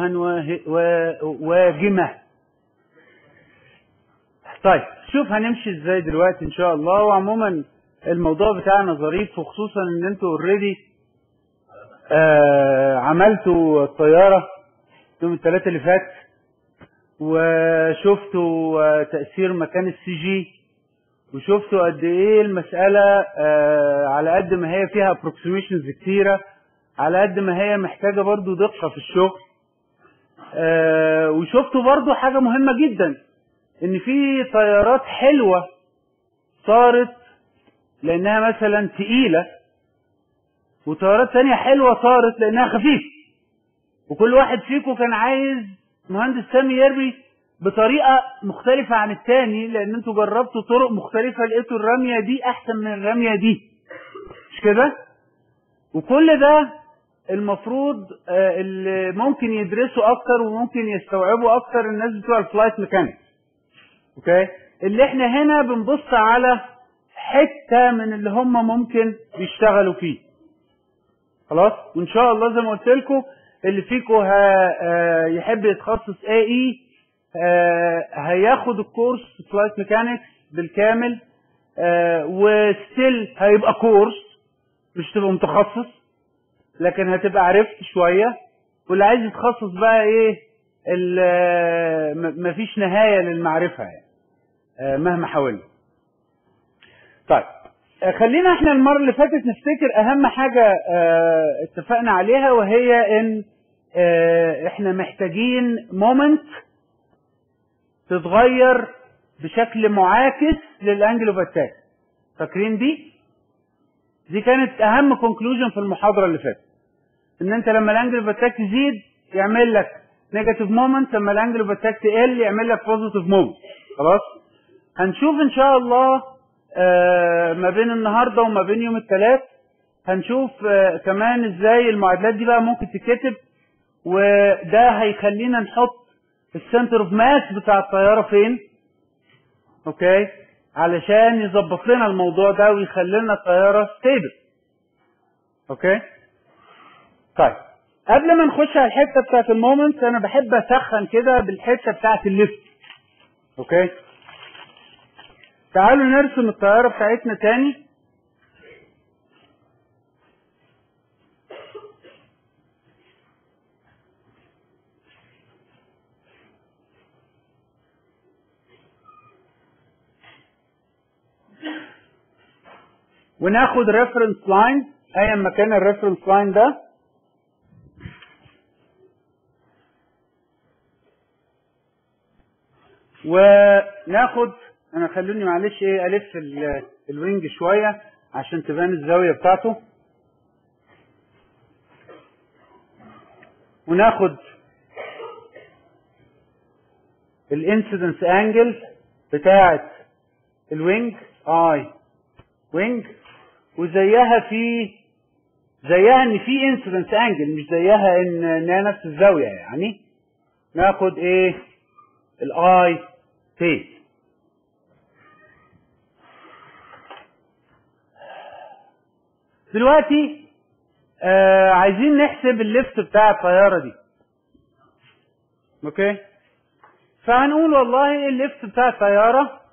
وجوها واه- و- واجمة طيب شوف هنمشي ازاي دلوقتي ان شاء الله وعموما الموضوع بتاعنا ظريف وخصوصا ان انتوا اوريدي آه عملتوا الطيارة يوم الثلاثة اللي فات وشفتوا آه تأثير مكان السي جي وشفتوا قد ايه المسألة آه على قد ما هي فيها approximations كتيرة على قد ما هي محتاجة برضو دقة في الشغل آه وشفتوا برضو حاجة مهمة جدا ان في طيارات حلوة صارت لانها مثلا تقيلة وطيارات تانية حلوة صارت لانها خفيفة وكل واحد فيكم كان عايز مهندس سامي يرمي بطريقة مختلفة عن التاني لان انتوا جربتوا طرق مختلفة لقيتوا الرمية دي احسن من الرمية دي مش كده وكل ده المفروض آه، اللي ممكن يدرسوا اكتر وممكن يستوعبوا اكتر الناس بتوع الفلايت ميكانيك اوكي اللي احنا هنا بنبص على حته من اللي هم ممكن يشتغلوا فيه خلاص وان شاء الله زي ما قلت لكم اللي فيكم ه... آه، يحب يتخصص اي اي هياخد الكورس فلايت ميكانكس بالكامل آه، وستيل هيبقى كورس مش تبقى متخصص لكن هتبقى عرفت شويه واللي عايز يتخصص بقى ايه ال- م- مفيش نهايه للمعرفه يعني آه، مهما حاولنا طيب آه، خلينا احنا المره اللي فاتت نفتكر اهم حاجه آه، اتفقنا عليها وهي ان آه، احنا محتاجين مومنت تتغير بشكل معاكس للانجل اوف اتاك فاكرين دي دي كانت اهم كونكلوجن في المحاضره اللي فاتت ان انت لما الانجل اوف اتاك يزيد يعمل لك نيجاتيف مومنت لما الانجل اوف اتاك تقل يعمل لك بوزيتيف مومنت خلاص هنشوف ان شاء الله آه، ما بين النهارده وما بين يوم الثلاث هنشوف آه، كمان ازاي المعادلات دي بقى ممكن تتكتب وده هيخلينا نحط السنتر اوف ماس بتاع الطياره فين اوكي علشان يظبط لنا الموضوع ده ويخلي لنا الطياره ستيبل اوكي طيب قبل ما نخش على الحته بتاعت المومنت انا بحب اسخن كده بالحته بتاعت الليفت اوكي تعالوا نرسم الطياره بتاعتنا تاني وناخد ريفرنس لاين ايا ما كان الريفرنس لاين ده وناخد انا خلوني معلش ايه الف ال- الوينج شويه عشان تبان الزاويه بتاعته وناخد الانسيدنس انجل بتاعه الوينج اي وينج وزيها في زيها ان في انسيدنس انجل مش زيها ان انها نفس الزاويه يعني ناخد ايه الاي فيس دلوقتي آه عايزين نحسب الليفت بتاع الطياره دي اوكي فهنقول والله الليفت بتاع الطياره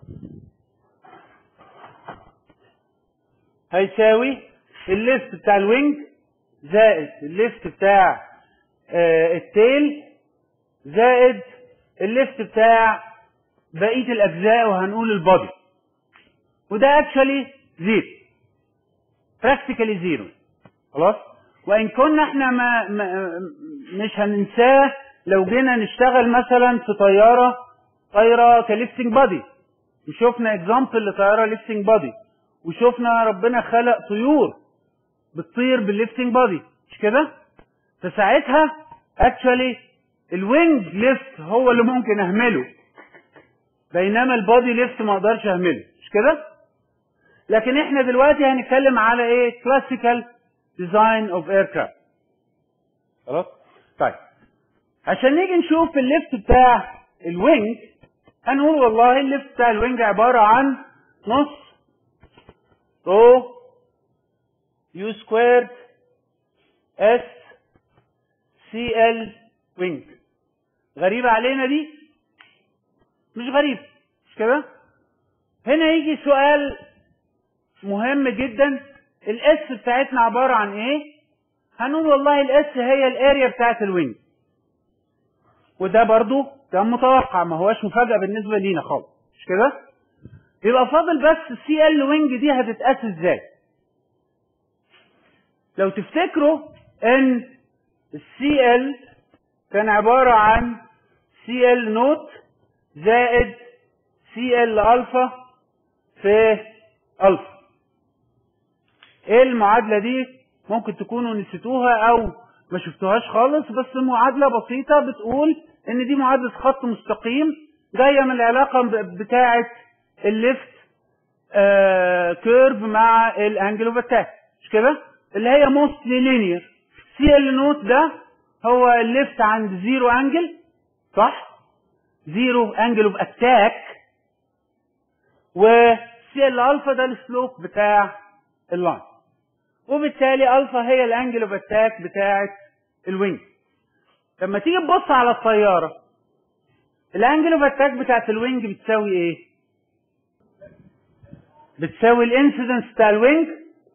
هيساوي الليفت بتاع الوينج زائد الليفت بتاع آه التيل زائد الليفت بتاع بقية الأجزاء وهنقول البادي وده اكشولي زيرو براكتيكالي زيرو خلاص وإن كنا احنا ما, ما مش هننساه لو جينا نشتغل مثلا في طيارة طايرة كليفتنج بادي وشفنا اكزامبل لطيارة ليفتنج بادي وشفنا ربنا خلق طيور بتطير بالليفتنج بادي مش كده فساعتها اكشولي الوينج ليفت هو اللي ممكن اهمله بينما البادي ليفت ما اقدرش اهمله مش كده لكن احنا دلوقتي هنتكلم على ايه كلاسيكال ديزاين اوف ايركرافت خلاص طيب عشان نيجي نشوف الليفت بتاع الوينج هنقول والله الليفت بتاع الوينج عباره عن نص رو يو سكويرد اس سي ال وينج غريبة علينا دي مش غريب مش كده هنا يجي سؤال مهم جدا الاس بتاعتنا عبارة عن ايه هنقول والله الاس هي الاريا بتاعت الوينج وده برضو كان متوقع ما هواش مفاجأة بالنسبة لينا خالص مش كده يبقى فاضل بس السي ال وينج دي هتتقاس ازاي لو تفتكروا ان السي ال كان عبارة عن سي ال نوت زائد سي ال الفا في الفا ايه المعادلة دي ممكن تكونوا نسيتوها او ما شفتوهاش خالص بس معادلة بسيطة بتقول ان دي معادلة خط مستقيم جاية من العلاقة بتاعة الليفت آه كيرف مع الانجل اوف اتاك مش كده اللي هي موستلي لينير سي ال نوت ده هو الليفت عند زيرو انجل صح زيرو انجل اوف اتاك وسي ال الفا ده السلوب بتاع اللاين وبالتالي الفا هي الانجل اوف اتاك بتاعه الوينج لما تيجي تبص على الطياره الانجل اوف اتاك بتاعه الوينج بتساوي ايه بتساوي الانسيدنس بتاع الوينج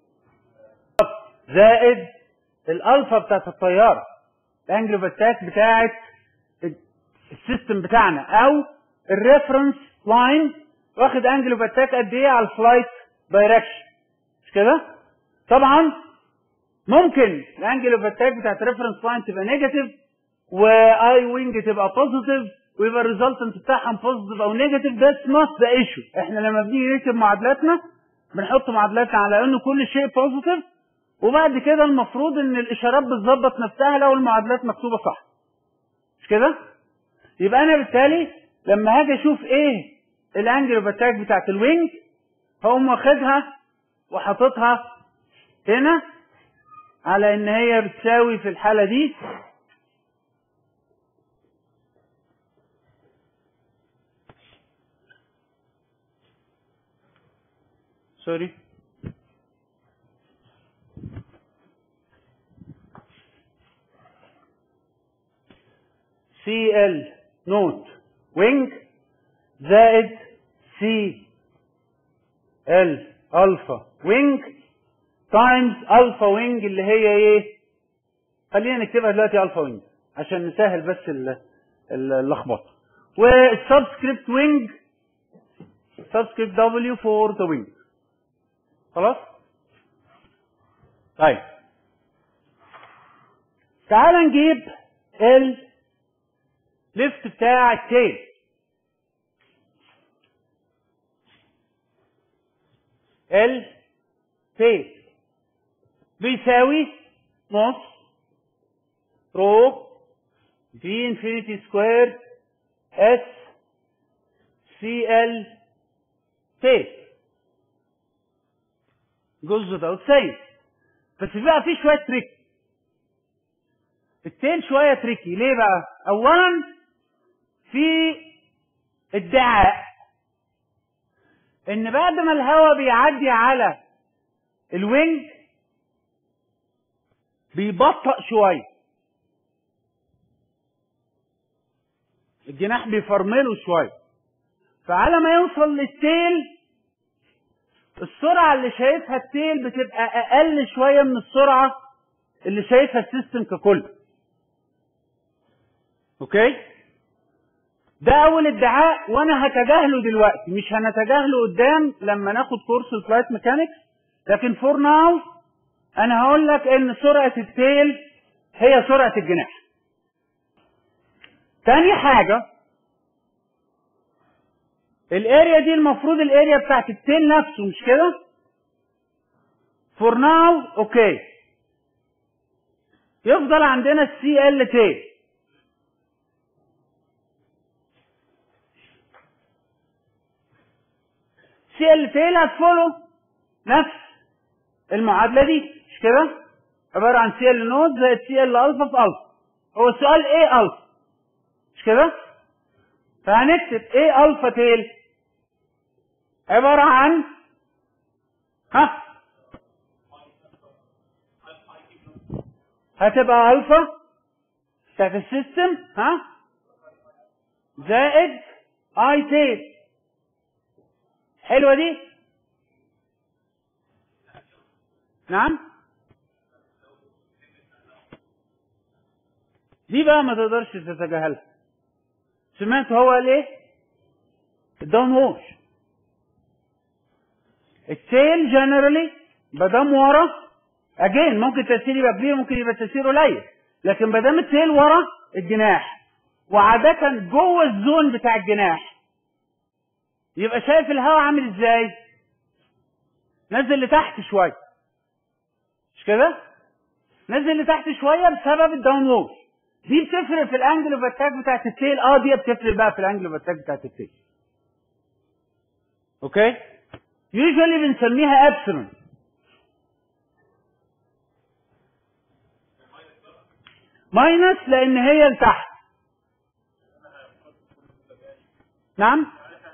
زائد الالفا بتاعت الطياره الانجل اوف اتاك بتاعت السيستم بتاعنا او الريفرنس لاين واخد انجل اوف اتاك قد ايه على الفلايت دايركشن مش كده طبعا ممكن الانجل اوف اتاك بتاعت الريفرنس لاين تبقى نيجاتيف واي وينج تبقى بوزيتيف ويبقى الريزلتنت بتاعهم بوزيتيف او نيجاتيف ذاتس نوت ذا ايشو احنا لما بنيجي نكتب معادلاتنا بنحط معادلاتنا على انه كل شيء بوزيتيف وبعد كده المفروض ان الاشارات بتظبط نفسها لو المعادلات مكتوبه صح مش كده يبقى انا بالتالي لما هاجي اشوف ايه الانجل اوف اتاك بتاعت الوينج هقوم واخدها وحاططها هنا على ان هي بتساوي في الحاله دي سوري سي ال نوت وينج زائد سي ال الفا وينج تايمز الفا وينج اللي هي ايه خلينا نكتبها دلوقتي الفا وينج عشان نسهل بس اللخبطه والسبسكريبت وينج سبسكريبت دبليو فور ذا وينج خلاص طيب تعال نجيب الليفت بتاع التيل ال تيل بيساوي نص رو في انفينيتي سكوير اس سي ال تيل جزء ده سيد بس بقى في شويه تريك التيل شويه تريكي ليه بقى اولا في ادعاء ان بعد ما الهواء بيعدي على الوينج بيبطأ شويه الجناح بيفرمله شويه فعلى ما يوصل للتيل السرعة اللي شايفها التيل بتبقى أقل شوية من السرعة اللي شايفها السيستم ككل. أوكي؟ ده أول ادعاء وأنا هتجاهله دلوقتي مش هنتجاهله قدام لما ناخد كورس الفلايت ميكانكس لكن فور ناو أنا هقول لك إن سرعة التيل هي سرعة الجناح. تاني حاجة الاريا دي المفروض الاريا بتاعت التيل نفسه مش كده فور ناو اوكي يفضل عندنا السي ال تيل سي ال تيل هتفولو نفس المعادله دي مش كده عباره عن سي ال نوت زائد سي ال الفا في الفا هو السؤال ايه الفا مش كده فهنكتب ايه الفا تيل عبارة عن ها هتبقى الفا بتاعت السيستم ها زائد اي تيل حلوه دي نعم دي بقى ما تقدرش تتجاهلها سمعت هو قال ايه الداون ووش التيل جنرالي بدام ورا اجين ممكن تاثير يبقى كبير ممكن يبقى تاثير قليل لكن ما دام التيل ورا الجناح وعادة جوه الزون بتاع الجناح يبقى شايف الهواء عامل ازاي نزل لتحت شويه مش كده نزل لتحت شويه بسبب الداون ووش دي بتفرق في الانجل اوف اتاك بتاعت التيل اه دي بتفرق بقى في الانجل اوف اتاك بتاعت التيل اوكي يوجوالي بنسميها ابسلون ماينس لان هي لتحت نعم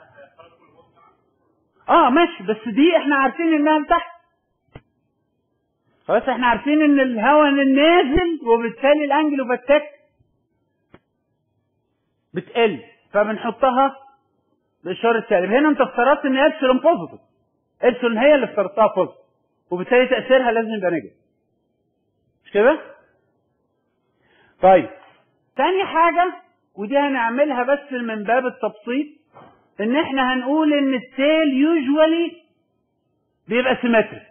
اه ماشي بس دي احنا عارفين انها لتحت خلاص احنا عارفين ان الهواء نازل وبالتالي الانجل اوف اتاك بتقل فبنحطها باشاره سالب هنا انت افترضت ان ابسلون بوزيتيف ابسلون هي اللي افترضتها بوزيتيف وبالتالي تاثيرها لازم يبقى نيجاتيف مش كده طيب تاني حاجه ودي هنعملها بس من باب التبسيط ان احنا هنقول ان التيل يوجوالي بيبقى سيمتريك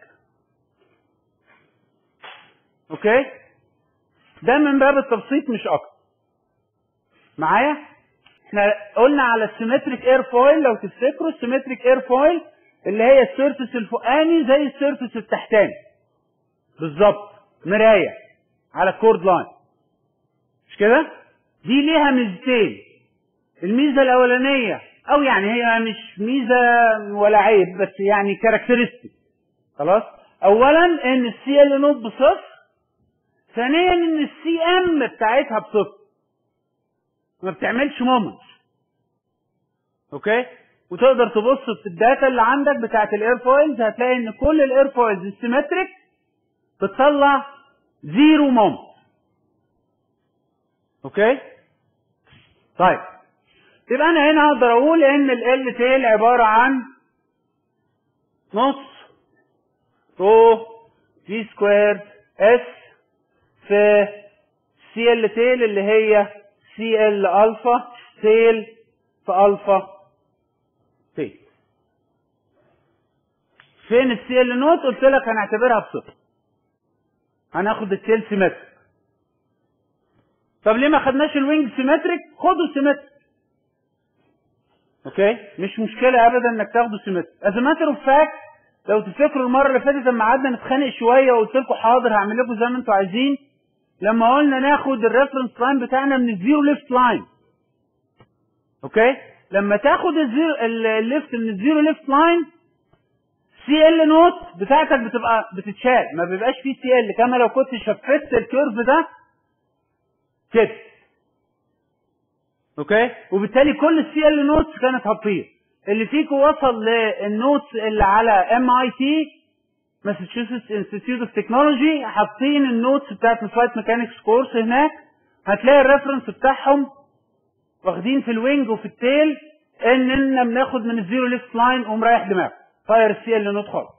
اوكي ده من باب التبسيط مش اكتر معايا احنا قلنا على السيمتريك اير فويل لو تفتكروا السيمتريك اير فويل اللي هي السيرفس الفوقاني زي السيرفس التحتاني بالظبط مرايه على الكورد لاين مش كده دي ليها ميزتين الميزه الاولانيه او يعني هي مش ميزه ولا عيب بس يعني كاركترستيك خلاص اولا ان السي ال نوت بصفر ثانيا ان السي ام بتاعتها بصفر ما بتعملش مومنت اوكي وتقدر تبص في الداتا اللي عندك بتاعت الاير فويلز هتلاقي ان كل الاير فويلز السيمتريك بتطلع زيرو مومنت اوكي طيب يبقى انا هنا اقدر اقول ان ال تيل عباره عن نص رو في سكوير اس في سي ال تيل اللي هي سي ال الفا تيل في الفا تيل فين السي ال نوت قلت لك هنعتبرها بصفر هناخد التيل سيمتريك طب ليه ما خدناش الوينج سيمتريك خده سيمتريك اوكي مش مشكله ابدا انك تاخده سيمتريك از ماتر اوف فاكت لو تفتكروا المره اللي فاتت لما قعدنا نتخانق شويه وقلت لكم حاضر هعمل لكم زي ما انتم عايزين لما قلنا ناخد الريفرنس لاين بتاعنا من الزيرو ليفت لاين اوكي لما تاخد الزيرو الليفت من الزيرو ليفت لاين سي ال نوت بتاعتك بتبقى بتتشال ما بيبقاش فيه سي ال كما لو كنت شفت الكيرف ده كده اوكي وبالتالي كل السي ال نوتس كانت هتطير اللي فيكم وصل للنوتس اللي على ام اي تي ماساتشوستس انستيتيوت اوف تكنولوجي حاطين النوتس بتاعت الفلايت ميكانكس كورس هناك هتلاقي الريفرنس بتاعهم واخدين في الوينج وفي التيل اننا بناخد من الزيرو ليفت لاين ومريح دماغك طاير السي ال نوت خالص